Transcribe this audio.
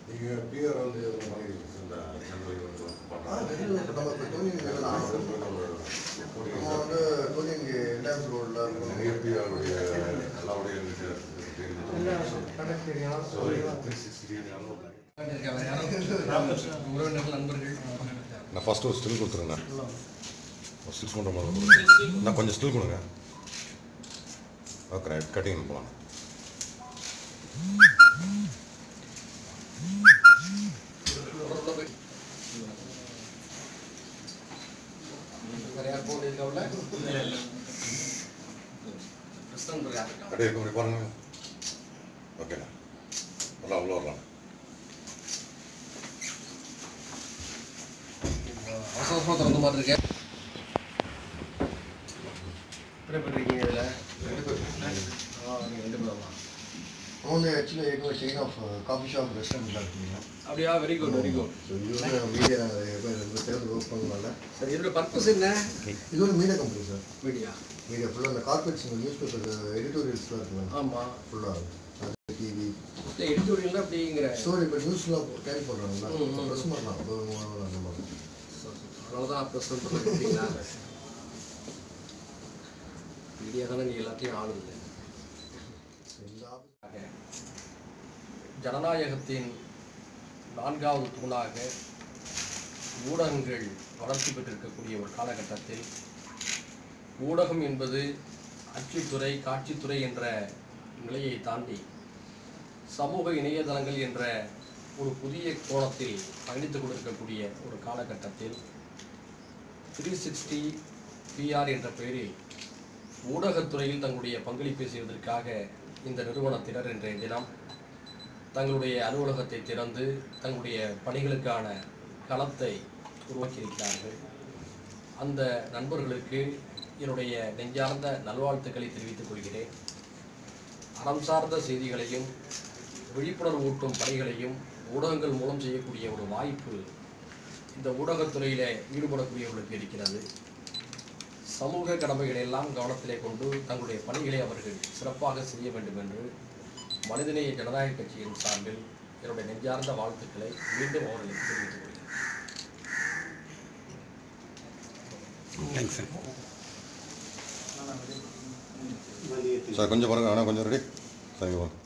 நீங்கள் பிஆர் வந்து எதுவும் பண்ணிருக்கீங்க இந்த ஜனவரி வந்து ஆ, வெளியில நம்ம இப்போ டோனிங் வேணும். நம்ம வந்து டோனிங் ரிலையன்ஸ் ரோடில் இருக்கோம் நிறைய பிஆருடைய எல்லாருடைய ஸோ த்ரீ சிக்ஸ்டி உறவினர்கள் நண்பர்கள் நான் ஃபஸ்ட்டு ஒரு ஸ்டில் கொடுத்துருங்கண்ணா ஒரு ஸ்டில் பண்ணுற மாதிரி கொடுங்க நான் கொஞ்சம் ஸ்டில் கொடுங்க ஓகே ரைட் கட்டிங் போகலாம் வேற யார் போக இருக்காவில்ல கிருஷ்ணன் பேர் யார் இருக்கா கட்டி இருக்க முடியும் பாருங்க ஓகேண்ணா வரலாம் உள்ள வரலாம் அவசர அவசரமாக திறந்த மாதிரி இருக்கேன் எத்தனை பேர் இருக்கீங்க இதில் ஆ நீங்கள் ரெண்டு பேரும் அவங்க வந்து ஆக்சுவலி ஏற்கனவே செயின் ஆஃப் காஃபி ஷாப் ரெஸ்டாரண்ட்டில் இருக்கீங்க அப்படியா very good very good so இது வந்து மீடியா நிறைய பேர் ரெண்டு சேர்ந்து ஒர்க் பண்ணனால சரி இதோட பர்பஸ் என்ன இது ஒரு media company sir media media ஃபுல்லாக அந்த கார்பரேட்ஸ் நியூஸ் பேப்பர் எடிட்டோரியல்ஸ்லாம் இருக்குல்ல ஆமாம் ஃபுல்லாக அது டிவி இல்லை எடிட்டோரியல் அப்படிங்கிற ஸ்டோரி இப்போ நியூஸ்லாம் கேரி பண்ணுறாங்கல்ல ம், ம். ப்ரெஸ் பண்ணலாம் அந்த மாதிரி அதனால தான் ப்ரெசன்ட் பண்ணிட்டீங்களா மீடியா தானே நீ எல்லாத்தையும் ஆளுது இந்த ஆஃபீஸ் ஜனநாயகத்தின் நான்காவது தூணாக ஊடகங்கள் வளர்ச்சி பெற்றிருக்கக்கூடிய ஒரு காலகட்டத்தில் ஊடகம் என்பது அச்சுத்துறை காட்சித்துறை என்ற நிலையை தாண்டி சமூக இணையதளங்கள் என்ற ஒரு புதிய கோணத்தில் பயணித்துக் கொண்டிருக்கக்கூடிய ஒரு காலகட்டத்தில் த்ரீ சிக்ஸ்டி பிஆர் என்ற பெயரில் ஊடகத்துறையில் தங்களுடைய பங்களிப்பை செய்வதற்காக இந்த நிறுவனத்தினர் இன்றைய தினம் தங்களுடைய அலுவலகத்தை திறந்து தங்களுடைய பணிகளுக்கான களத்தை உருவாக்கியிருக்கிறார்கள் அந்த நண்பர்களுக்கு என்னுடைய நெஞ்சார்ந்த நல்வாழ்த்துக்களை தெரிவித்துக் கொள்கிறேன் அறம் சார்ந்த செய்திகளையும் விழிப்புணர்வு ஊட்டும் பணிகளையும் ஊடகங்கள் மூலம் செய்யக்கூடிய ஒரு வாய்ப்பு இந்த ஊடகத்துறையில் ஈடுபடக்கூடியவர்களுக்கு இருக்கிறது சமூக கடமைகளை எல்லாம் கவனத்திலே கொண்டு தங்களுடைய பணிகளை அவர்கள் சிறப்பாக செய்ய வேண்டும் என்று மனிதநேய ஜனநாயக கட்சியின் சார்பில் என்னுடைய நெஞ்சார்ந்த வாழ்த்துக்களை மீண்டும் அவர்களுக்கு தெரிவித்துக் கொள்கிறேன் சார் கொஞ்சம் பாருங்க ஆனால் கொஞ்சம் ரெடி சார் இங்க வாங்க